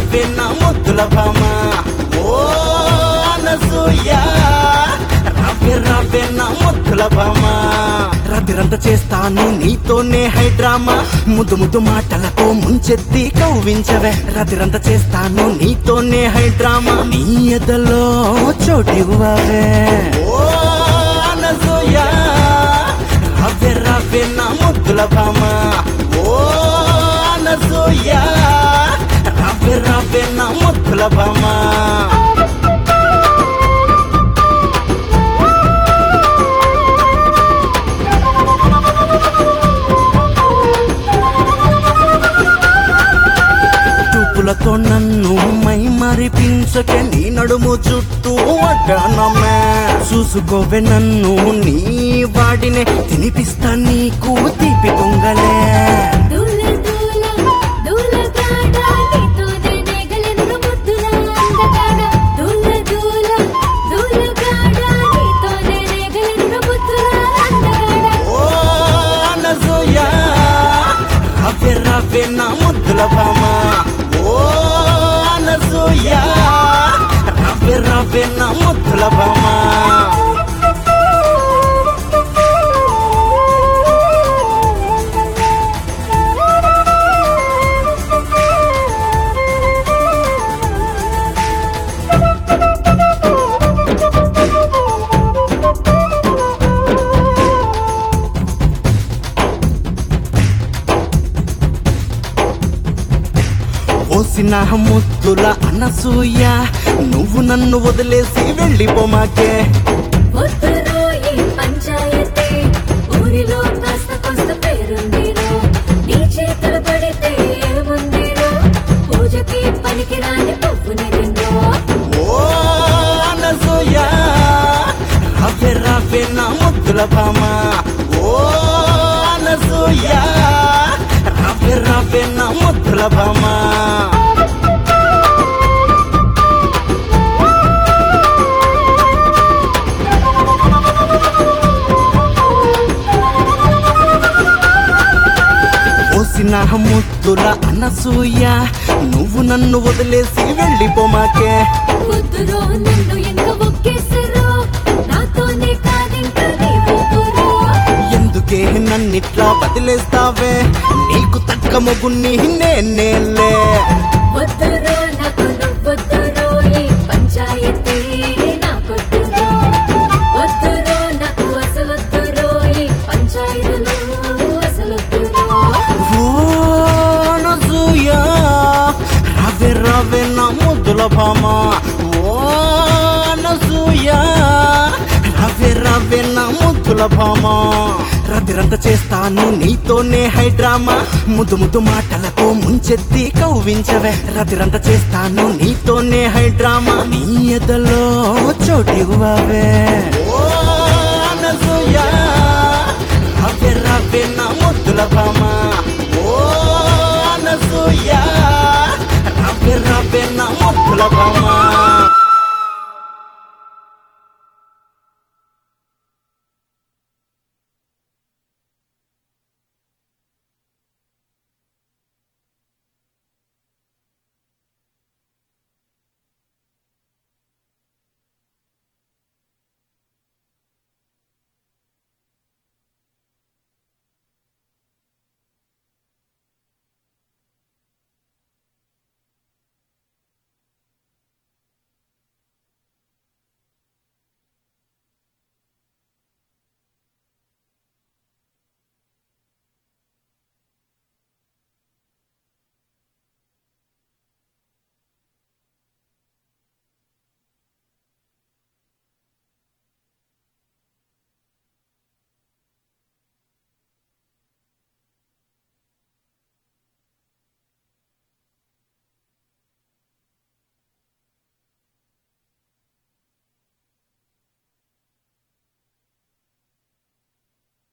రవ్వే నా ముద్దుల భామ ఓ అనసూయ రవ్వే రవ్వే నా ముద్దుల భామ రతిరంత చేస్తాను నీతోనే హైడ్రామా ముద్దు ముద్దు మాటలతో ముంచెత్తి కవ్వించవే రతిరంత చేస్తాను నీతోనే హైడ్రామా నీ ఎదలో చోటివ్వవే ఓ అనసూయ రవ్వే రవ్వే నా ముద్దుల భామ ఓ అనసూయ రవ్వే రవ్వే నా ముద్దుల భామ చూపులతో నన్ను మై మరిపించకే నీ నడుము చుట్టూ అడ్డానమ్మే చూసుకోవే నన్ను నీ వాడినే తినిపిస్తా నీకు తీపి పొంగలే దూల దూల దూల గాడ నీతోనే నెగలెను ముద్దుల అందగాడ దూల దూల దూల గాడ నీతోనే నెగలెను ముద్దుల అందగాడ ఓ అనసూయ రవ్వే రవ్వే నా ముద్దుల భామ ఓ అనసూయ రవ్వే రవ్వే నా ముద్దుల భామ ఓసిన ముద్దుల అనసూయ నువ్వు నన్ను వదిలేసి వెళ్ళిపోమాకే వద్దురో ఈ పంచాయతీ ఊరిలో కాస్త కొంత పేరుందిరో నీ చేతులు పడితే ఏముందిరో పూజకి పనికిరాని పువ్వుని తిందో ఓ అనసూయ రవ్వే రవ్వే నా ముద్దుల భామ ఓ అనసూయ రవ్వే రవ్వే నా ముద్దుల భామ ఓసిన ముద్దుల అనసూయ నువ్వు నన్ను వదిలేసి వెళ్ళిపోమాకే వద్దురో నిన్ను ఎంత ఒక్కేసరో నాతోనే కాదింక నీ ఊపురో ఎందుకే నన్నిట్లా వదిలేస్తావే నీకు తక్క మొగుణ్ణి నేనేలే వద్దురో నాకు నువ్వొద్దురో ఈ పంచాయతీ నాకొద్దురో వద్దురో నాకు అసలొద్దురో ఈ పంచాయతీలు అసలొద్దురో ఓ అనసూయ రవే రవే నా ముద్దుల భామ ఓ అనసూయ రవే రవే నా ముద్దుల భామ రతిరంత చేస్తాను నీతోనే హైడ్రామా ముద్దు ముద్దు మాటలతో ముంచెత్తి కవ్వించవే రతిరంత చేస్తాను నీతోనే హైడ్రామా నీ ఎదలో చోటివ్వవే ఓ అనసూయ రవ్వే రవ్వే నా ముద్దుల భామ ఓ అనసూయ రవ్వే రవ్వే నా ముద్దుల భామ